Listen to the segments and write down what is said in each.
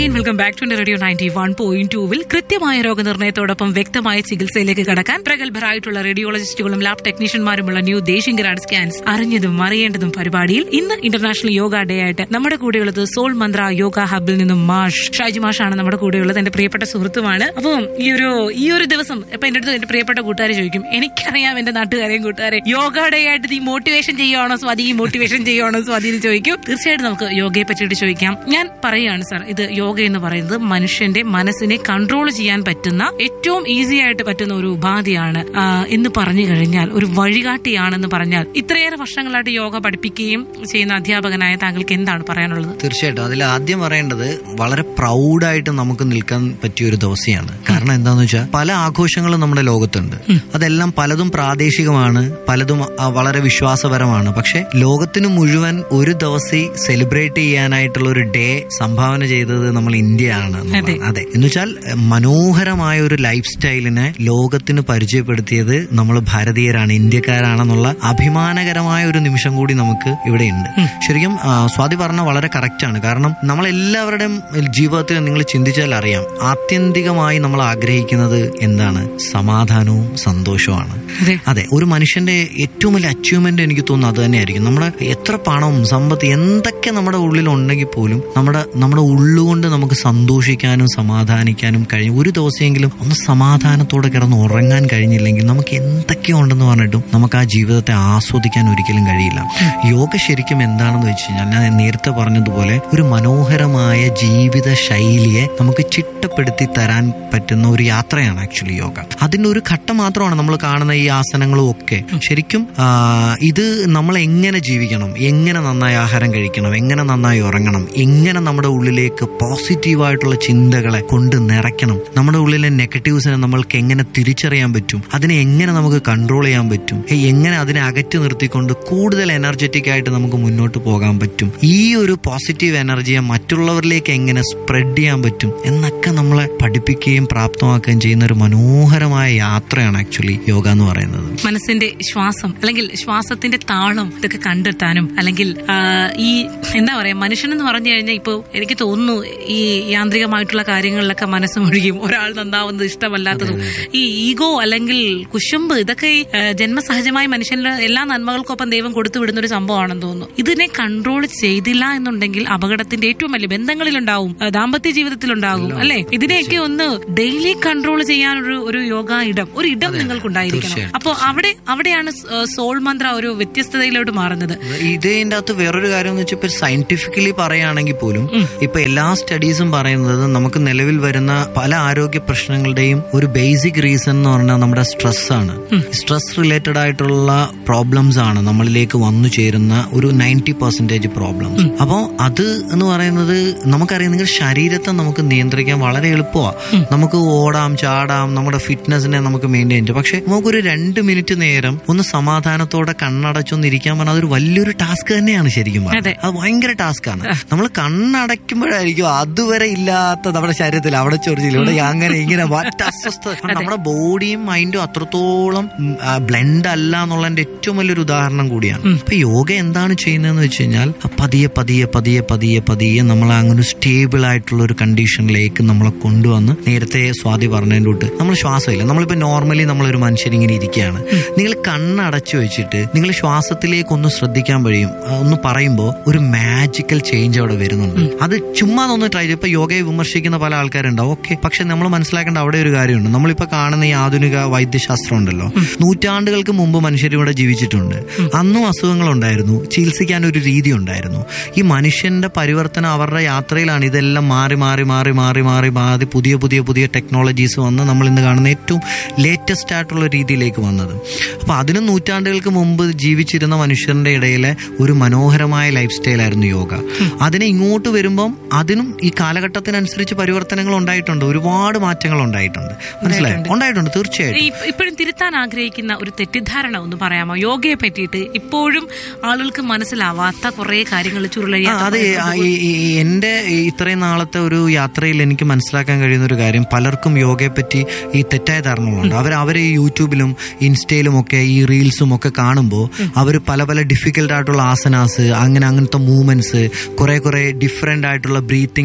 Again welcome back to radio ninety one point ടൂവിൽ കൃത്യമായ രോഗനിർണയത്തോടൊപ്പം വ്യക്തമായ ചികിത്സയിലേക്ക് കടക്കാൻ പ്രഗത്ഭരായിട്ടുള്ള റേഡിയോളജിസ്റ്റുകളും ലാബ് ടെക്നീഷ്യന്മാരുമുള്ള ന്യൂ ദേശിംഗരാഡ് സ്കാൻസ് അറിഞ്ഞതും അറിയേണ്ടതും പരിപാടിയിൽ ഇന്ന് ഇന്റർനാഷണൽ യോഗ ഡേ ആയിട്ട് നമ്മുടെ കൂടെയുള്ളത് സോൾ മന്ത്ര യോഗ ഹബിൽ നിന്നും മാഷ് ഷാജി മാഷാണ് നമ്മുടെ കൂടെയുള്ളത് എന്റെ പ്രിയപ്പെട്ട സുഹൃത്തുമാണ് അപ്പം ഈ ഒരു ഈ ഒരു ദിവസം ഇപ്പൊ എന്റെ അടുത്ത് എന്റെ പ്രിയപ്പെട്ട കൂട്ടുകാരെ ചോദിക്കും എനിക്കറിയാം എന്റെ നാട്ടുകാരെയും കൂട്ടുകാരെ യോഗ ഡേ ആയിട്ട് ഈ മോട്ടിവേഷൻ ചെയ്യുവാണോ സ്വാതി ഈ മോട്ടിവേഷൻ ചെയ്യുവാണോ സ്വാതി എന്ന് ചോദിക്കും തീർച്ചയായിട്ടും നമുക്ക് യോഗയെ പറ്റിയിട്ട് ചോദിക്കാം ഞാൻ പറയുകയാണ് സാർ ഇത് യോഗ എന്ന് പറയുന്നത് മനുഷ്യന്റെ മനസ്സിനെ കൺട്രോൾ ചെയ്യാൻ പറ്റുന്ന ഏറ്റവും ഈസി ആയിട്ട് പറ്റുന്ന ഒരു ഉപാധിയാണ് ആ, എന്ന് പറഞ്ഞു കഴിഞ്ഞാൽ ഒരു വഴികാട്ടിയാണെന്ന് പറഞ്ഞാൽ ഇത്രയേറെ വർഷങ്ങളായിട്ട് യോഗ പഠിപ്പിക്കുകയും ചെയ്യുന്ന അധ്യാപകനായ താങ്കൾക്ക് എന്താണ് പറയാനുള്ളത് തീർച്ചയായിട്ടും അതിൽ ആദ്യം പറയേണ്ടത് വളരെ പ്രൗഡായിട്ട് നമുക്ക് നിൽക്കാൻ പറ്റിയ ഒരു ദിവസമാണ് കാരണം എന്താന്ന് വെച്ചാൽ പല ആഘോഷങ്ങളും നമ്മുടെ ലോകത്തുണ്ട് അതെല്ലാം പലതും പ്രാദേശികമാണ് പലതും ആ, വളരെ വിശ്വാസപരമാണ് പക്ഷെ ലോകത്തിന് മുഴുവൻ ഒരു ദിവസം സെലിബ്രേറ്റ് ചെയ്യാനായിട്ടുള്ള ഒരു ഡേ സംഭാവന ചെയ്തത് നമ്മൾ ഇന്ത്യയാണ് എന്നുള്ളതാണ്. അതെ എന്ന് വെച്ചാൽ എഹ്, മനോഹരമായ ഒരു ലൈഫ് സ്റ്റൈലിനെ ലോകത്തിന് പരിചയപ്പെടുത്തിയത് നമ്മൾ ഭാരതീയരാണ് ഇന്ത്യക്കാരാണെന്നുള്ള അഭിമാനകരമായ ഒരു നിമിഷം കൂടി നമുക്ക് ഇവിടെ ഉണ്ട് ശരിക്കും ആ, സ്വാതി പറഞ്ഞ വളരെ കറക്റ്റ് ആണ് കാരണം നമ്മൾ എല്ലാവരുടെയും ജീവിതത്തിൽ നിങ്ങൾ ചിന്തിച്ചാൽ അറിയാം ആത്യന്തികമായി നമ്മൾ ആഗ്രഹിക്കുന്നത് എന്താണ് സമാധാനവും സന്തോഷവുമാണ് അതെ. അതെ ഒരു മനുഷ്യന്റെ ഏറ്റവും വലിയ അച്ചീവ്മെന്റ് എനിക്ക് തോന്നുന്നു അത് തന്നെയായിരിക്കും നമ്മുടെ എത്ര പണവും സമ്പത്ത് എന്തൊക്കെ നമ്മുടെ ഉള്ളിൽ ഉണ്ടെങ്കിൽ പോലും നമ്മുടെ നമ്മുടെ ഉള്ളുകൊണ്ട് നമുക്ക് സന്തോഷിക്കാനും സമാധാനിക്കാനും കഴിയും ഒരു ദിവസമെങ്കിലും ഒന്ന് സമാധാനത്തോടെ കിടന്ന് ഉറങ്ങാൻ കഴിഞ്ഞില്ലെങ്കിൽ നമുക്ക് എന്തൊക്കെ ഉണ്ടെന്ന് പറഞ്ഞിട്ടും നമുക്ക് ആ ജീവിതത്തെ ആസ്വദിക്കാൻ ഒരിക്കലും കഴിയില്ല യോഗ ശരിക്കും എന്താണെന്ന് വെച്ച് കഴിഞ്ഞാൽ ഞാൻ നേരത്തെ പറഞ്ഞതുപോലെ ഒരു മനോഹരമായ ജീവിത ശൈലിയെ നമുക്ക് ചിട്ടപ്പെടുത്തി തരാൻ പറ്റുന്ന ഒരു യാത്രയാണ് ആക്ച്വലി യോഗ അതിന്റെ ഒരു ഘട്ടം മാത്രമാണ് നമ്മൾ കാണുന്ന ഈ ആസനങ്ങളും ഒക്കെ ശരിക്കും ആ, ഇത് നമ്മൾ എങ്ങനെ ജീവിക്കണം എങ്ങനെ നന്നായി ആഹാരം കഴിക്കണം എങ്ങനെ നന്നായി ഉറങ്ങണം എങ്ങനെ നമ്മുടെ ഉള്ളിലേക്ക് പോസിറ്റീവായിട്ടുള്ള ചിന്തകളെ കൊണ്ട് നിറയ്ക്കണം നമ്മുടെ ഉള്ളിലെ നെഗറ്റീവ്സിനെ നമ്മൾക്ക് എങ്ങനെ തിരിച്ചറിയാൻ പറ്റും അതിനെ എങ്ങനെ നമുക്ക് കൺട്രോൾ ചെയ്യാൻ പറ്റും ഏ, എങ്ങനെ അതിനെ അകറ്റി നിർത്തിക്കൊണ്ട് കൂടുതൽ എനർജറ്റിക് ആയിട്ട് നമുക്ക് മുന്നോട്ട് പോകാൻ പറ്റും ഈ ഒരു പോസിറ്റീവ് എനർജിയെ മറ്റുള്ളവരിലേക്ക് എങ്ങനെ സ്പ്രെഡ് ചെയ്യാൻ പറ്റും എന്നൊക്കെ നമ്മളെ പഠിപ്പിക്കുകയും പ്രാപ്തമാക്കുകയും ചെയ്യുന്ന ഒരു മനോഹരമായ യാത്രയാണ് ആക്ച്വലി യോഗ എന്ന് പറയുന്നത് മനസ്സിന്റെ ശ്വാസം അല്ലെങ്കിൽ ശ്വാസത്തിന്റെ താളം ഇതൊക്കെ കണ്ടെത്താനും അല്ലെങ്കിൽ ആ, ഈ എന്താ പറയാ മനുഷ്യൻ എന്ന് പറഞ്ഞു കഴിഞ്ഞാൽ ഇപ്പോൾ എനിക്ക് തോന്നുന്നു ഈ യാന്ത്രികമായിട്ടുള്ള കാര്യങ്ങളിലൊക്കെ മനസ്സ് മുഴുകിയും ഒരാൾ നന്നാവുന്നത് ഇഷ്ടമല്ലാത്തതും ഈ ഈഗോ അല്ലെങ്കിൽ കുശുമ്പ് ഇതൊക്കെ ഈ, ആ, ജന്മസഹജമായി മനുഷ്യന്റെ എല്ലാ നന്മകൾക്കൊപ്പം ദൈവം കൊടുത്തു വിടുന്ന ഒരു സംഭവമാണെന്ന് തോന്നുന്നു ഇതിനെ കൺട്രോൾ ചെയ്തില്ല എന്നുണ്ടെങ്കിൽ അപകടത്തിന്റെ ഏറ്റവും വലിയ ബന്ധങ്ങളിലുണ്ടാവും ആ, ദാമ്പത്യ ജീവിതത്തിലുണ്ടാകും അല്ലെ ഇതിനെയൊക്കെ ഒന്ന് ഡെയിലി കൺട്രോൾ ചെയ്യാൻ ഒരു ഒരു യോഗ ഇടം ഒരു ഇടം നിങ്ങൾക്കുണ്ടായിരിക്കണം അപ്പോൾ അവിടെ അവിടെയാണ് സ്- സോൾ മന്ത്ര ഒരു വ്യത്യസ്തതയിലോട്ട് മാറുന്നത് ഇതിന്റെ അകത്ത് വേറൊരു കാര്യം എന്ന് വെച്ചാൽ ഇപ്പൊ സയന്റിഫിക്കലി പറയുകയാണെങ്കിൽ പോലും ഇപ്പൊ എല്ലാ സ്റ്റഡീസും പറയുന്നത് നമുക്ക് നിലവിൽ വരുന്ന പല ആരോഗ്യ പ്രശ്നങ്ങളുടെയും ഒരു ബേസിക് റീസൺ എന്ന് പറഞ്ഞാൽ നമ്മുടെ സ്ട്രെസ് ആണ് സ്ട്രെസ് റിലേറ്റഡ് ആയിട്ടുള്ള പ്രോബ്ലംസ് ആണ് നമ്മളിലേക്ക് വന്നു ചേരുന്ന ഒരു നയൻറ്റി പെർസെന്റേജ് പ്രോബ്ലംസ് അപ്പോൾ അത് എന്ന് പറയുന്നത് നമുക്കറിയാം നിങ്ങൾ ശരീരത്തെ നമുക്ക് നിയന്ത്രിക്കാൻ വളരെ എളുപ്പമാണ് നമുക്ക് ഓടാം ചാടാം നമ്മുടെ ഫിറ്റ്നസിനെ നമുക്ക് മെയിൻറ്റെയിൻ ചെയ്യാം പക്ഷെ നമുക്കൊരു രണ്ട് മിനിറ്റ് നേരം ഒന്ന് സമാധാനത്തോടെ കണ്ണടച്ചൊന്ന് ഇരിക്കാൻ പറഞ്ഞാൽ അതൊരു വലിയൊരു ടാസ്ക് തന്നെയാണ് ശരിക്കും പറഞ്ഞാൽ. അതെ. അത് ഭയങ്കര ടാസ്ക് ആണ് നമ്മൾ കണ്ണടയ്ക്കുമ്പോഴായിരിക്കും അതുവരെ ഇല്ലാത്ത നമ്മുടെ ശരീരത്തിൽ അവിടെ ചൊറിച്ചില്ല ഇവിടെ അങ്ങനെ ഇങ്ങനെ മറ്റ അസ്വസ്ഥത നമ്മുടെ ബോഡിയും മൈൻഡും അത്രത്തോളം ബ്ലെൻഡ് അല്ല എന്നുള്ളതിന്റെ ഏറ്റവും വലിയൊരു ഉദാഹരണം കൂടിയാണ് അപ്പൊ യോഗ എന്താണ് ചെയ്യുന്നതെന്ന് വെച്ച് കഴിഞ്ഞാൽ പതിയെ പതിയെ പതിയെ പതിയെ പതിയെ നമ്മളെ അങ്ങനെ സ്റ്റേബിൾ ആയിട്ടുള്ള ഒരു കണ്ടീഷനിലേക്ക് നമ്മളെ കൊണ്ടുവന്ന് നേരത്തെ സ്വാതി പറഞ്ഞതിൻ്റെ തൊട്ട് നമ്മൾ ശ്വാസമില്ല നമ്മളിപ്പോ നോർമലി നമ്മളൊരു മനുഷ്യൻ ഇങ്ങനെ ഇരിക്കുകയാണ് നിങ്ങൾ കണ്ണടച്ചു വെച്ചിട്ട് നിങ്ങൾ ശ്വാസത്തിലേക്ക് ഒന്ന് ശ്രദ്ധിക്കാൻ കഴിയും ആ, ഒന്ന് പറയുമ്പോൾ ഒരു മാജിക്കൽ ചേഞ്ച് അവിടെ വരുന്നുണ്ട് അത് ചുമ്മാ ഒന്ന് ട്രൈ ചെയ്യും ഇപ്പൊ യോഗയെ വിമർശിക്കുന്ന പല ആൾക്കാരുണ്ടാവും ഓക്കെ പക്ഷെ നമ്മൾ മനസ്സിലാക്കേണ്ട അവിടെ ഒരു കാര്യമുണ്ട് നമ്മളിപ്പോ കാണുന്ന ഈ ആധുനിക വൈദ്യശാസ്ത്രം ഉണ്ടല്ലോ നൂറ്റാണ്ടുകൾക്ക് മുമ്പ് മനുഷ്യർ ഇവിടെ ജീവിച്ചിട്ടുണ്ട് അന്നും അസുഖങ്ങളുണ്ടായിരുന്നു ചികിത്സിക്കാൻ ഒരു രീതി ഉണ്ടായിരുന്നു ഈ മനുഷ്യന്റെ പരിവർത്തനം അവരുടെ യാത്രയിലാണ് ഇതെല്ലാം മാറി മാറി മാറി മാറി മാറി മാറി പുതിയ പുതിയ പുതിയ ടെക്നോളജീസ് വന്ന് നമ്മൾ ഇന്ന് കാണുന്ന ഏറ്റവും ലേറ്റസ്റ്റ് ആയിട്ടുള്ള രീതിയിലേക്ക് വന്നത് അപ്പൊ അതിനും നൂറ്റാണ്ടുകൾക്ക് മുമ്പ് ജീവിച്ചിരുന്ന മനുഷ്യരുടെ ഇടയിലെ ഒരു മനോഹരമായ ലൈഫ് സ്റ്റൈലായിരുന്നു യോഗ അതിനെ ഇങ്ങോട്ട് വരുമ്പം അതിനും ഈ കാലഘട്ടത്തിനനുസരിച്ച് പരിവർത്തനങ്ങൾ ഉണ്ടായിട്ടുണ്ട് ഒരുപാട് മാറ്റങ്ങൾ ഉണ്ടായിട്ടുണ്ട് മനസ്സിലായോ ഉണ്ടായിട്ടുണ്ട് തീർച്ചയായിട്ടും ഈ- ഇപ്പോഴും തിരുത്താൻ ആഗ്രഹിക്കുന്ന ഒരു തെറ്റിദ്ധാരണ ഒന്ന് പറയാമോ യോഗയെ പറ്റിയിട്ട് ഇപ്പോഴും ആളുകൾക്ക് മനസ്സിലാവാത്ത കുറെ കാര്യങ്ങൾ ആ, ചുരുളഴിയാത്ത അത് ഈ- ഈ- ഈ എന്റെ ഈ ഇത്രയും നാളത്തെ ഒരു യാത്രയിൽ എനിക്ക് മനസ്സിലാക്കാൻ കഴിയുന്ന ഒരു കാര്യം പലർക്കും യോഗയെ പറ്റി ഈ തെറ്റായ ധാരണകളുണ്ട് അവർ അവർ ഈ യൂട്യൂബിലും ഇൻസ്റ്റയിലും ഒക്കെ ഈ റീൽസും ഒക്കെ കാണുമ്പോൾ അവർ പല പല ഡിഫിക്കൽട്ട് ആയിട്ടുള്ള ആസനാസ് അങ്ങനെ അങ്ങനത്തെ മൂവ്മെന്റ്സ് കുറെ കുറെ ഡിഫറെന്റ് ആയിട്ടുള്ള ബ്രീത്തിങ്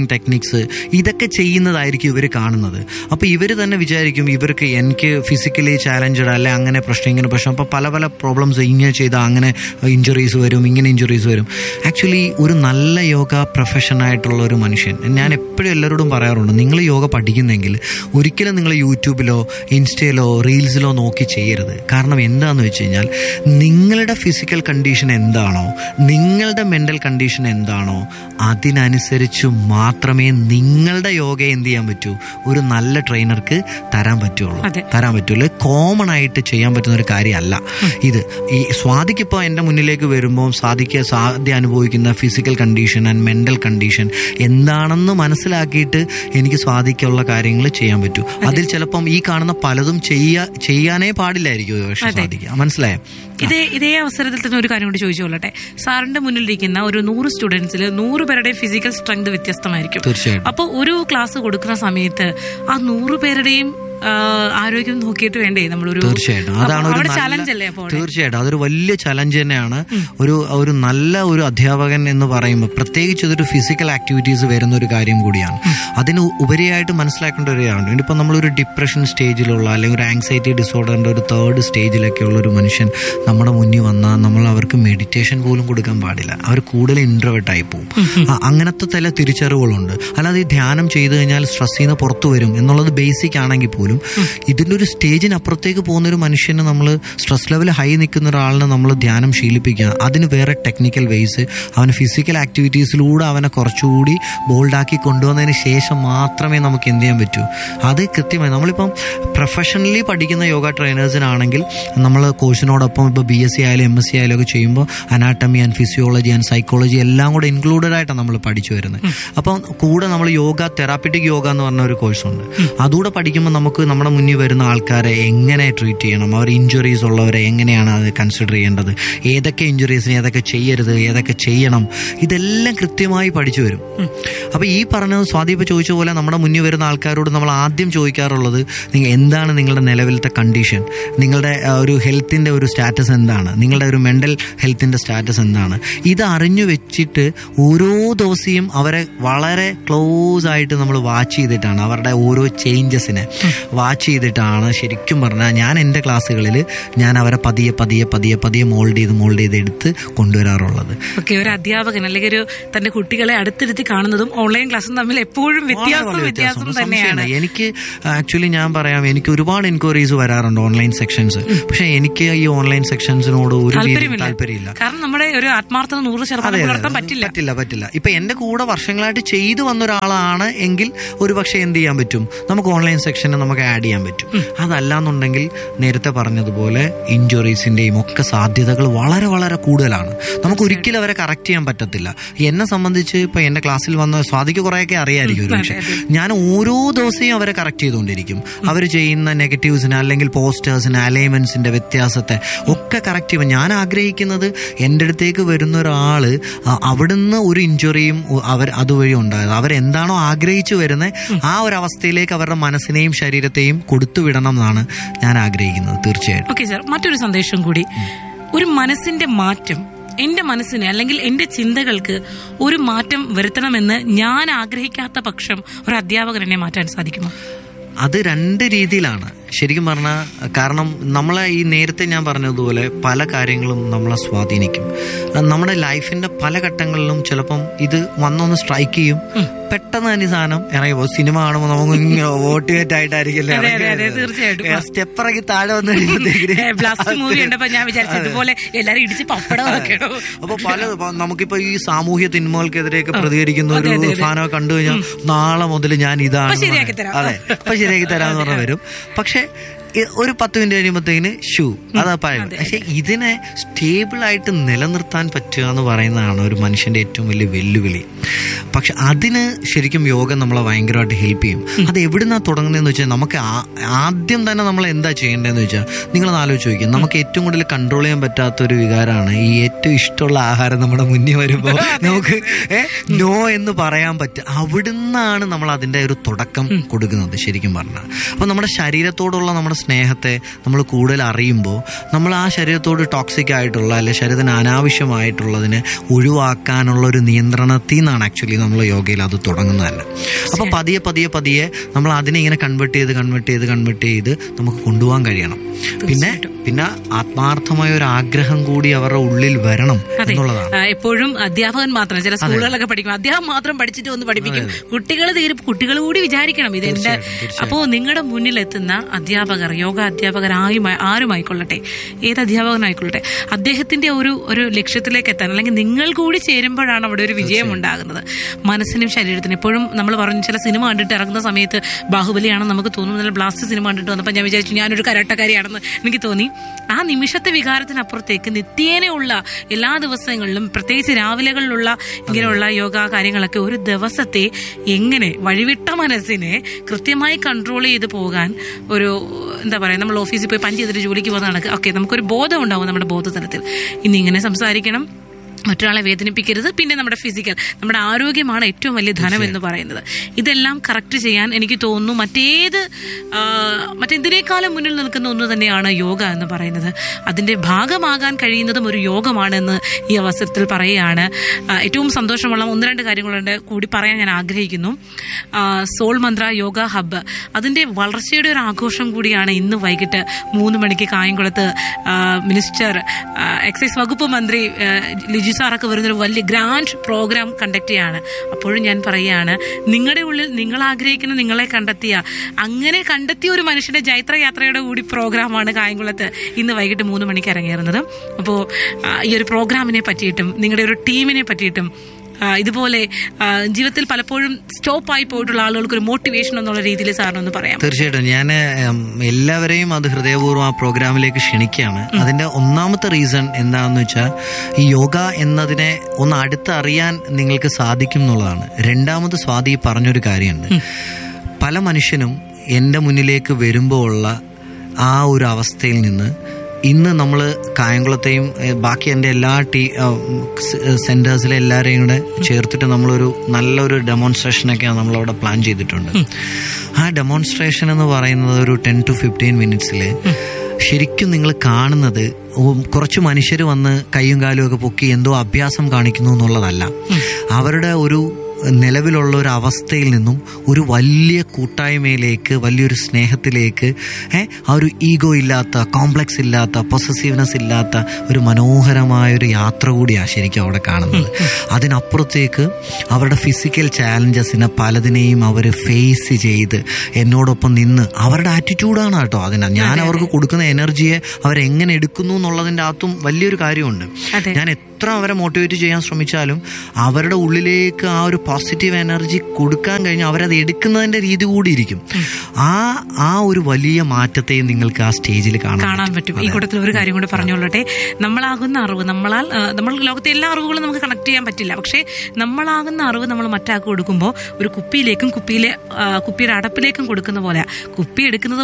ബ്രീതിങ് ടെക്നിക്സ് ഇതൊക്കെ ചെയ്യുന്നതായിരിക്കും ഇവർ കാണുന്നത് അപ്പോൾ ഇവർ തന്നെ വിചാരിക്കും ഇവർക്ക് എനിക്ക് ഫിസിക്കലി ചാലഞ്ചഡ് അല്ലെ അങ്ങനെ പ്രശ്നം ഇങ്ങനെ പ്രശ്നം അപ്പോൾ പല പല പ്രോബ്ലംസ് ഇങ്ങനെ ചെയ്താൽ അങ്ങനെ ഇഞ്ചുറീസ് വരും ഇങ്ങനെ ഇഞ്ചുറീസ് വരും ആക്ച്വലി ഒരു നല്ല യോഗ പ്രൊഫഷൻ ആയിട്ടുള്ള ഒരു മനുഷ്യൻ ഞാൻ എപ്പോഴും എല്ലാവരോടും പറയാറുണ്ട് നിങ്ങൾ യോഗ പഠിക്കുന്നെങ്കിൽ ഒരിക്കലും നിങ്ങൾ യൂട്യൂബിലോ ഇൻസ്റ്റയിലോ റീൽസിലോ നോക്കി ചെയ്യരുത് കാരണം എന്താണെന്ന് വെച്ച് കഴിഞ്ഞാൽ നിങ്ങളുടെ ഫിസിക്കൽ കണ്ടീഷൻ എന്താണോ നിങ്ങളുടെ മെൻ്റൽ കണ്ടീഷൻ എന്താണോ അതിനനുസരിച്ച് മാത്രമേ നിങ്ങളുടെ യോഗ എന്ത് ചെയ്യാൻ പറ്റൂ ഒരു നല്ല ട്രെയിനർക്ക് തരാൻ പറ്റുള്ളൂ അതെ. തരാൻ പറ്റുള്ളൂ കോമൺ ആയിട്ട് ചെയ്യാൻ പറ്റുന്ന ഒരു കാര്യമല്ല ഇത് ഈ സ്വാതിക്കിപ്പോൾ എൻ്റെ മുന്നിലേക്ക് വരുമ്പോൾ സ്വാതിക്ക് സാധ്യ അനുഭവിക്കുന്ന physical condition and mental condition എന്താണെന്ന് മനസ്സിലാക്കിയിട്ട് എനിക്ക് സ്വാതിക്കുള്ള കാര്യങ്ങൾ ചെയ്യാൻ പറ്റൂ അതിൽ ചിലപ്പം ഈ കാണുന്ന പലതും ചെയ്യാ ചെയ്യാനേ പാടില്ലായിരിക്കും പക്ഷെ സ്വാതിക്ക് മനസ്സിലായോ ഇതേ ഇതേ അവസരത്തിൽ തന്നെ ഒരു കാര്യം കൂടി ചോദിച്ചോളട്ടെ സാറിന്റെ മുന്നിലിരിക്കുന്ന ഒരു നൂറ് സ്റ്റുഡൻസിൽ നൂറ് പേരുടെ ഫിസിക്കൽ സ്ട്രെങ്ത് വ്യത്യസ്തമായിരിക്കും തീർച്ചയായിട്ടും അപ്പോൾ ഒരു ക്ലാസ് കൊടുക്കുന്ന സമയത്ത് ആ നൂറ് പേരുടെയും ആ, ആരോഗ്യം നോക്കിയിട്ട് വേണ്ടേ നമ്മളൊരു തീർച്ചയായിട്ടും അതാണ് ഒരു അവിടെ നല്ല- ചലഞ്ച് അല്ലേ അപ്പോൾ തീർച്ചയായിട്ടും അതൊരു വലിയ ചലഞ്ച് തന്നെയാണ് ഒരു ഒരു നല്ല ഒരു അധ്യാപകൻ എന്ന് പറയുമ്പോൾ പ്രത്യേകിച്ച് ഇതൊരു ഫിസിക്കൽ ആക്ടിവിറ്റീസ് വരുന്ന ഒരു കാര്യം കൂടിയാണ് അതിന് ഉപരിയായിട്ട് മനസ്സിലാക്കേണ്ട ഒരു കാര്യമാണ് ഇനിയിപ്പോൾ നമ്മളൊരു ഡിപ്രഷൻ സ്റ്റേജിലുള്ള അല്ലെങ്കിൽ ഒരു ആങ്സൈറ്റി ഡിസോർഡറിന്റെ ഒരു തേർഡ് സ്റ്റേജിലൊക്കെ ഉള്ള ഒരു മനുഷ്യൻ നമ്മുടെ മുന്നിൽ വന്നാൽ നമ്മൾ അവർക്ക് മെഡിറ്റേഷൻ പോലും കൊടുക്കാൻ പാടില്ല അവർ കൂടുതൽ ഇൻട്രവേർട്ട് ആയി പോകും ആ, അങ്ങനത്തെ ചില തിരിച്ചറിവുകളുണ്ട് അല്ലാതെ ഈ ധ്യാനം ചെയ്തു കഴിഞ്ഞാൽ സ്ട്രെസ്സിൽ നിന്ന് പുറത്തു വരും എന്നുള്ളത് ബേസിക് ആണെങ്കിൽ പോലും ഇതിൻ്റെ ഒരു സ്റ്റേജിനപ്പുറത്തേക്ക് പോകുന്ന ഒരു മനുഷ്യന് നമ്മൾ സ്ട്രെസ് ലെവൽ ഹൈ നിൽക്കുന്ന ഒരാളിനെ നമ്മൾ ധ്യാനം ശീലിപ്പിക്കുക അതിന് വേറെ ടെക്നിക്കൽ വേസ് അവന് ഫിസിക്കൽ ആക്ടിവിറ്റീസിലൂടെ അവനെ കുറച്ചുകൂടി ബോൾഡാക്കി കൊണ്ടുവന്നതിന് ശേഷം മാത്രമേ നമുക്ക് എന്ത് ചെയ്യാൻ പറ്റൂ അത് കൃത്യമായി നമ്മളിപ്പം പ്രൊഫഷണലി പഠിക്കുന്ന യോഗ ട്രെയിനേഴ്സിനാണെങ്കിൽ നമ്മൾ കോഴ്സിനോടൊപ്പം ഇപ്പോൾ ബി എസ് സി ആയാലും എം എസ് സി ആയാലും ഒക്കെ ചെയ്യുമ്പോൾ anatomy and physiology and psychology എല്ലാം കൂടെ ഇൻക്ലൂഡഡ് ആയിട്ടാണ് നമ്മൾ പഠിച്ചു വരുന്നത് അപ്പം കൂടെ നമ്മൾ യോഗ തെറാപ്പിറ്റിക് യോഗ എന്ന് പറഞ്ഞ ഒരു കോഴ്സുണ്ട് അതുകൂടെ പഠിക്കുമ്പോൾ നമുക്ക് നമ്മുടെ മുന്നിൽ വരുന്ന ആൾക്കാരെ എങ്ങനെ ട്രീറ്റ് ചെയ്യണം അവർ ഇഞ്ചുറീസ് ഉള്ളവരെ എങ്ങനെയാണ് അത് കൺസിഡർ ചെയ്യേണ്ടത് ഏതൊക്കെ ഇഞ്ചുറീസിന് ഏതൊക്കെ ചെയ്യരുത് ഏതൊക്കെ ചെയ്യണം ഇതെല്ലാം കൃത്യമായി പഠിച്ചു വരും അപ്പോൾ ഈ പറഞ്ഞത് സ്വാധീപ ചോദിച്ച പോലെ നമ്മുടെ മുന്നിൽ വരുന്ന ആൾക്കാരോട് നമ്മൾ ആദ്യം ചോദിക്കാറുള്ളത് നിങ്ങൾ എന്താണ് നിങ്ങളുടെ നിലവിലത്തെ കണ്ടീഷൻ നിങ്ങളുടെ ആ, ഒരു ഹെൽത്തിൻ്റെ ഒരു സ്റ്റാറ്റസ് എന്താണ് നിങ്ങളുടെ ഒരു മെൻ്റൽ ഹെൽത്തിൻ്റെ സ്റ്റാറ്റസ് എന്താണ് ഇത് അറിഞ്ഞു വെച്ചിട്ട് ഓരോ ദിവസവും അവരെ വളരെ ക്ലോസ് ആയിട്ട് നമ്മൾ വാച്ച് ചെയ്തിട്ടാണ് അവരുടെ ഓരോ ചേഞ്ചസിനെ വാച്ച് ചെയ്തിട്ടാണ് ശരിക്കും പറഞ്ഞാൽ ഞാൻ എൻ്റെ ക്ലാസ്സുകളിൽ ഞാൻ അവരെ പതിയെ പതിയെ പതിയെ പതിയെ മോൾഡ് ചെയ്ത് മോൾഡ് ചെയ്ത് എടുത്ത് കൊണ്ടുവരാറുള്ളത് ഓക്കെ ഒരു അധ്യാപകൻ അല്ലെങ്കിൽ ഒരു തന്റെ കുട്ടികളെ അടുത്തിരുത്തി കാണുന്നതും ഓൺലൈൻ ക്ലാസ്സും തമ്മിൽ എപ്പോഴും വ്യത്യാസം വളരെ വ്യത്യാസം വ്യത്യാസമുണ്ട്. തന്നെയാണ് സംശയമില്ല. എനിക്ക് ആക്ച്വലി ഞാൻ പറയാം എനിക്ക് ഒരുപാട് എൻക്വയറീസ് വരാറുണ്ട് ഓൺലൈൻ സെക്ഷൻസ് പക്ഷെ എനിക്ക് ഈ ഓൺലൈൻ സെക്ഷൻസിനോട് ഒരു രീതിയിലും താല്പര്യമില്ല താല്പര്യമില്ല കാരണം നമ്മുടെ ഒരു ആത്മാർത്ഥത നൂറ് ശതമാനം പുലർത്താൻ പറ്റില്ല പറ്റില്ല പറ്റില്ല ഇപ്പൊ എന്റെ കൂടെ വർഷങ്ങളായിട്ട് ചെയ്തു വന്ന ഒരാളാണ് എങ്കിൽ ഒരു പക്ഷേ എന്ത് ചെയ്യാൻ പറ്റും നമുക്ക് ഓൺലൈൻ സെക്ഷന് നമുക്ക് ആഡ് ചെയ്യാൻ പറ്റും അതല്ലാന്നുണ്ടെങ്കിൽ നേരത്തെ പറഞ്ഞതുപോലെ ഇഞ്ചുറീസിന്റെയും ഒക്കെ സാധ്യതകൾ വളരെ വളരെ കൂടുതലാണ് നമുക്ക് ഒരിക്കലും അവരെ കറക്റ്റ് ചെയ്യാൻ പറ്റത്തില്ല എന്നെ സംബന്ധിച്ച് ഇപ്പൊ എന്റെ ക്ലാസ്സിൽ വന്ന സ്വാതിക്ക് കുറെയൊക്കെ അറിയായിരിക്കും ഒരു പക്ഷേ ഞാൻ ഓരോ ദിവസവും അവരെ കറക്റ്റ് ചെയ്തുകൊണ്ടിരിക്കും അവർ ചെയ്യുന്ന നെഗറ്റീവ്സിന് അല്ലെങ്കിൽ പോസ്റ്റേഴ്സിന് അലൈൻമെന്റ്സിന്റെ വ്യത്യാസത്തെ ഒക്കെ കറക്റ്റ് ചെയ്യുമ്പോൾ ഞാൻ ആഗ്രഹിക്കുന്നത് എൻ്റെ അടുത്തേക്ക് വരുന്ന ഒരാള് അ- അവിടുന്ന് ഒരു ഇഞ്ചുറിയും ഉ- അവർ അതുവഴി ഉണ്ടായത് അവരെന്താണോ ആഗ്രഹിച്ചു വരുന്നത് ആ ഒരു അവസ്ഥയിലേക്ക് അവരുടെ മനസ്സിനെയും ശരീരത്തെയും കൊടുത്തു വിടണം എന്നാണ് ഞാൻ ആഗ്രഹിക്കുന്നത് തീർച്ചയായിട്ടും ഓക്കെ സാർ മറ്റൊരു സന്ദേശം കൂടി ഒരു മനസ്സിന്റെ മാറ്റം എന്റെ മനസ്സിന് അല്ലെങ്കിൽ എന്റെ ചിന്തകൾക്ക് ഒരു മാറ്റം വരുത്തണമെന്ന് ഞാൻ ആഗ്രഹിക്കാത്ത പക്ഷം ഒരു അധ്യാപകൻ എന്നെ മാറ്റാൻ സാധിക്കുമോ അത് രണ്ട് രീതിയിലാണ് ശരിക്കും പറഞ്ഞാൽ കാരണം നമ്മളെ ഈ നേരത്തെ ഞാൻ പറഞ്ഞതുപോലെ പല കാര്യങ്ങളും നമ്മളെ സ്വാധീനിക്കും അത് നമ്മുടെ ലൈഫിന്റെ പല ഘട്ടങ്ങളിലും ചിലപ്പം ഇത് വന്നൊന്ന് സ്ട്രൈക്ക് ചെയ്യും പെട്ടെന്ന് തന്നെ ഈ സാധനം ഇറങ്ങി പോകും സിനിമ കാണുമ്പോൾ നമുക്ക് മോട്ടിവേറ്റ് ആയിട്ടായിരിക്കില്ലേ അതെ, അതെ, അതെ, തീർച്ചയായിട്ടും. സ്റ്റെപ്പ് ഇറങ്ങി താഴെ വന്ന് കഴിയുമ്പോഴത്തേക്കിന് ബ്ലാസ്റ്റ് മൂവി കണ്ടപ്പോ ഞാൻ വിചാരിച്ചു ഇതുപോലെ എല്ലാരും ഇടിച്ച് പപ്പടം വെക്കണോ അപ്പൊ പല ഇപ്പൊ നമുക്കിപ്പോ ഈ സാമൂഹ്യ തിന്മകൾക്കെതിരെയൊക്കെ പ്രതികരിക്കുന്ന ഒരു അതെ, അതെ, അതെ. സാധനം കണ്ടു കഴിഞ്ഞാൽ നാളെ മുതൽ ഞാൻ ഇതാണ് അപ്പൊ ശരിയാക്കി തരാം. അതെ അപ്പൊ ശരിയാക്കി തരാന്ന് പറഞ്ഞ വരും പക്ഷെ ഇ- ഒരു പത്ത് മിനിറ്റ് കഴിയുമ്പോഴത്തേക്കിന് ഷൂ അതാ പഴയത് പക്ഷെ ഇതിനെ സ്റ്റേബിൾ ആയിട്ട് നിലനിർത്താൻ പറ്റുക എന്ന് പറയുന്നതാണ് ഒരു മനുഷ്യന്റെ ഏറ്റവും വലിയ വെല്ലുവിളി പക്ഷെ അതിന് ശരിക്കും യോഗ നമ്മളെ ഭയങ്കരമായിട്ട് ഹെൽപ്പ് ചെയ്യും അത് എവിടുന്നാ തുടങ്ങുന്നതെന്ന് വെച്ചാൽ നമുക്ക് ആ- ആദ്യം തന്നെ നമ്മൾ എന്താ ചെയ്യേണ്ടതെന്ന് വെച്ചാൽ നിങ്ങൾ ആലോചിച്ച് നോക്കിയും നമുക്ക് ഏറ്റവും കൂടുതൽ കൺട്രോൾ ചെയ്യാൻ പറ്റാത്ത ഒരു വികാരമാണ് ഈ ഏറ്റവും ഇഷ്ടമുള്ള ആഹാരം നമ്മുടെ മുന്നിൽ വരുമ്പോൾ നമുക്ക് ഏ, നോ എന്ന് പറയാൻ പറ്റുക അവിടുന്നാണ് നമ്മൾ അതിന്റെ ഒരു തുടക്കം കൊടുക്കുന്നത് ശരിക്കും പറഞ്ഞാൽ അപ്പൊ നമ്മുടെ ശരീരത്തോടുള്ള നമ്മുടെ സ്നേഹത്തെ നമ്മൾ കൂടുതൽ അറിയുമ്പോൾ നമ്മൾ ആ ശരീരത്തോട് ടോക്സിക് ആയിട്ടുള്ള അല്ലെ ശരീരത്തിന് അനാവശ്യമായിട്ടുള്ളതിനെ ഒഴിവാക്കാനുള്ള ഒരു നിയന്ത്രണത്തിൽ നിന്നാണ് ആക്ച്വലി നമ്മൾ യോഗയിൽ അത് തുടങ്ങുന്നത് തന്നെ അപ്പോൾ പതിയെ പതിയെ പതിയെ നമ്മൾ അതിനെ ഇങ്ങനെ കൺവെർട്ട് ചെയ്ത് കൺവെർട്ട് ചെയ്ത് കൺവെർട്ട് ചെയ്ത് നമുക്ക് കൊണ്ടുപോകാൻ കഴിയണം പിന്നെ പിന്നെ ആത്മാർത്ഥമായ ഒരു ആഗ്രഹം കൂടി അവരുടെ ഉള്ളിൽ വരണം അതെ എന്നുള്ളതാണ് ആ, എപ്പോഴും അധ്യാപകൻ മാത്രം ചില സ്കൂളുകളൊക്കെ പഠിക്കും അധ്യാപകൻ മാത്രം പഠിച്ചിട്ട് വന്ന് പഠിപ്പിക്കും കുട്ടികൾ തീരെ കുട്ടികൾ കൂടി വിചാരിക്കണം ഇതെന്റെ അപ്പോ നിങ്ങളുടെ മുന്നിൽ എത്തുന്ന അധ്യാപകർ യോഗ അധ്യാപകർ ആരുമായി ആരുമായിക്കൊള്ളട്ടെ ഏത് അധ്യാപകനായിക്കൊള്ളട്ടെ അദ്ദേഹത്തിന്റെ ഒരു ഒരു ലക്ഷ്യത്തിലേക്ക് എത്താൻ അല്ലെങ്കിൽ നിങ്ങൾ കൂടി ചേരുമ്പോഴാണ് അവിടെ ഒരു വിജയം ഉണ്ടാകുന്നത് മനസ്സിനും ശരീരത്തിനും എപ്പോഴും നമ്മൾ പറഞ്ഞു ചില സിനിമ കണ്ടിട്ട് ഇറങ്ങുന്ന സമയത്ത് ബാഹുബലിയാണെന്ന് നമുക്ക് തോന്നുന്നു ബ്ലാസ്റ്റ് സിനിമ കണ്ടിട്ട് വന്നപ്പോൾ ഞാൻ വിചാരിച്ചു ഞാനൊരു കരാട്ടക്കാരിയാണെന്ന് എനിക്ക് തോന്നി ആ നിമിഷത്തെ വികാരത്തിനപ്പുറത്തേക്ക് നിത്യേനയുള്ള എല്ലാ ദിവസങ്ങളിലും പ്രത്യേകിച്ച് രാവിലെകളിലുള്ള ഇങ്ങനെയുള്ള യോഗ കാര്യങ്ങളൊക്കെ ഒരു ദിവസത്തെ എങ്ങനെ വഴിവിട്ട മനസ്സിനെ കൃത്യമായി കൺട്രോൾ ചെയ്ത് പോകാൻ ഒരു എന്താ പറയുക നമ്മൾ ഓഫീസിൽ പോയി പഞ്ച് ചെയ്തിട്ട് ജോലിക്ക് പോകുന്ന കണക്ക് ഓക്കെ നമുക്കൊരു ബോധം ഉണ്ടാവും നമ്മുടെ ബോധതലത്തിൽ ഇനി ഇങ്ങനെ സംസാരിക്കണം മറ്റൊരാളെ വേദനിപ്പിക്കരുത് പിന്നെ നമ്മുടെ ഫിസിക്കൽ നമ്മുടെ ആരോഗ്യമാണ് ഏറ്റവും വലിയ ധനം എന്ന് പറയുന്നത് ഇതെല്ലാം കറക്റ്റ് ചെയ്യാൻ എനിക്ക് തോന്നുന്നു മറ്റേത് ആ, മറ്റെന്തിനേക്കാളും മുന്നിൽ നിൽക്കുന്ന ഒന്ന് തന്നെയാണ് യോഗ എന്ന് പറയുന്നത് അതിന്റെ ഭാഗമാകാൻ കഴിയുന്നതും ഒരു യോഗമാണെന്ന് ഈ അവസരത്തിൽ പറയുകയാണ് ആ, ഏറ്റവും സന്തോഷമുള്ള ഒന്ന് രണ്ട് കാര്യങ്ങളുണ്ട് കൂടി പറയാൻ ഞാൻ ആഗ്രഹിക്കുന്നു ആ, സോൾ മന്ത്ര യോഗ ഹബ്ബ് അതിന്റെ വളർച്ചയുടെ ഒരു ആഘോഷം കൂടിയാണ് ഇന്ന് വൈകിട്ട് മൂന്ന് മണിക്ക് കായംകുളത്ത് ആ, മിനിസ്റ്റർ ആ, എക്സൈസ് വകുപ്പ് മന്ത്രി ആ, ലിജു സാറൊക്കെ വരുന്നൊരു വലിയ ഗ്രാൻഡ് പ്രോഗ്രാം കണ്ടക്ട് ചെയ്യാണ് അപ്പോഴും ഞാൻ പറയുകയാണ് നിങ്ങളുടെ ഉള്ളിൽ നിങ്ങൾ ആഗ്രഹിക്കുന്ന നിങ്ങളെ കണ്ടെത്തിയ അങ്ങനെ കണ്ടെത്തിയ ഒരു മനുഷ്യന്റെ ജൈത്രയാത്രയുടെ കൂടി പ്രോഗ്രാമാണ് കായംകുളത്ത് ഇന്ന് വൈകിട്ട് മൂന്ന് മണിക്ക് ഇറങ്ങിയിരുന്നത് അപ്പോൾ ഈ ഒരു പ്രോഗ്രാമിനെ പറ്റിയിട്ടും നിങ്ങളുടെ ഒരു ടീമിനെ പറ്റിയിട്ടും ആ, ഇതുപോലെ ആ, ജീവിതത്തിൽ പലപ്പോഴും സ്റ്റോപ്പായി പോയിട്ടുള്ള ആളുകൾക്ക് ഒരു മോട്ടിവേഷൻ എന്നുള്ള രീതിയിൽ സാറിനൊന്ന് പറയാം തീർച്ചയായിട്ടും ഞാൻ എല്ലാവരെയും അത് ഹൃദയപൂർവ്വം ആ പ്രോഗ്രാമിലേക്ക് ക്ഷണിക്കുകയാണ് അതിന്റെ ഒന്നാമത്തെ റീസൺ എന്താണെന്ന് വെച്ചാൽ ഈ യോഗ എന്നതിനെ ഒന്ന് അടുത്തറിയാൻ നിങ്ങൾക്ക് സാധിക്കും എന്നുള്ളതാണ് രണ്ടാമത് സ്വാതി പറഞ്ഞൊരു കാര്യമുണ്ട് പല മനുഷ്യനും എൻ്റെ മുന്നിലേക്ക് വരുമ്പോൾ ഉള്ള ആ ഒരു അവസ്ഥയിൽ നിന്ന് ഇന്ന് നമ്മൾ കായംകുളത്തെയും ഏഹ്, ബാക്കി എൻ്റെ എല്ലാ ടീ സെൻറ്റേഴ്സിലെ എല്ലാവരെയും കൂടെ ചേർത്തിട്ട് നമ്മളൊരു നല്ലൊരു ഡെമോൺസ്ട്രേഷനൊക്കെയാണ് നമ്മളവിടെ പ്ലാൻ ചെയ്തിട്ടുണ്ട് ആ ഡെമോൺസ്ട്രേഷൻ എന്ന് പറയുന്നത് ഒരു ടെൻ ടു ഫിഫ്റ്റീൻ മിനിറ്റ്സിൽ ശരിക്കും നിങ്ങൾ കാണുന്നത് ഉം, കുറച്ച് മനുഷ്യർ വന്ന് കൈയും കാലും ഒക്കെ പൊക്കി എന്തോ അഭ്യാസം കാണിക്കുന്നു എന്നുള്ളതല്ല അവരുടെ ഒരു നിലവിലുള്ള ഒരു അവസ്ഥയിൽ നിന്നും ഒരു വലിയ കൂട്ടായ്മയിലേക്ക് വലിയൊരു സ്നേഹത്തിലേക്ക് ഏ, ആ ഒരു ഈഗോ ഇല്ലാത്ത കോംപ്ലക്സ് ഇല്ലാത്ത പൊസസീവ്നെസ് ഇല്ലാത്ത ഒരു മനോഹരമായ ഒരു യാത്ര കൂടിയാണ് ശരിക്കും അവിടെ കാണുന്നത് അതിനപ്പുറത്തേക്ക് അവരുടെ ഫിസിക്കൽ ചാലഞ്ചസിനെ പലതിനെയും അവർ ഫേസ് ചെയ്ത് എന്നോടൊപ്പം നിന്ന് അവരുടെ ആറ്റിറ്റ്യൂഡാണ് കേട്ടോ അതിന് ഞാൻ അവർക്ക് കൊടുക്കുന്ന എനർജിയെ അവരെങ്ങനെ എടുക്കുന്നു എന്നുള്ളതിൻ്റെ അകത്തും വലിയൊരു കാര്യമുണ്ട് അതെ. ഞാൻ എത്ര അവരെ മോട്ടിവേറ്റ് ചെയ്യാൻ ശ്രമിച്ചാലും അവരുടെ ഉള്ളിലേക്ക് ആ ഒരു പോസിറ്റീവ് എനർജി കൊടുക്കാൻ കഴിഞ്ഞാൽ അവരത് എടുക്കുന്നതിന്റെ രീതി കൂടി ഇരിക്കും ആ ആ ഒരു വലിയ മാറ്റത്തെയും നിങ്ങൾക്ക് ആ സ്റ്റേജിൽ കാണാൻ കാണാൻ പറ്റും ഈ കൂട്ടത്തിൽ ഒരു കാര്യം കൂടെ പറഞ്ഞോളട്ടെ നമ്മളാകുന്ന അറിവ് നമ്മളാൽ ആ, നമ്മൾ ലോകത്തെ എല്ലാ അറിവുകളും നമുക്ക് കണക്ട് ചെയ്യാൻ പറ്റില്ല പക്ഷേ നമ്മളാകുന്ന അറിവ് നമ്മൾ മറ്റാൾക്ക് കൊടുക്കുമ്പോൾ ഒരു കുപ്പിയിലേക്കും കുപ്പിയിലെ ആ, കുപ്പിയുടെ അടപ്പിലേക്കും കൊടുക്കുന്ന പോലെ കുപ്പി എടുക്കുന്നത്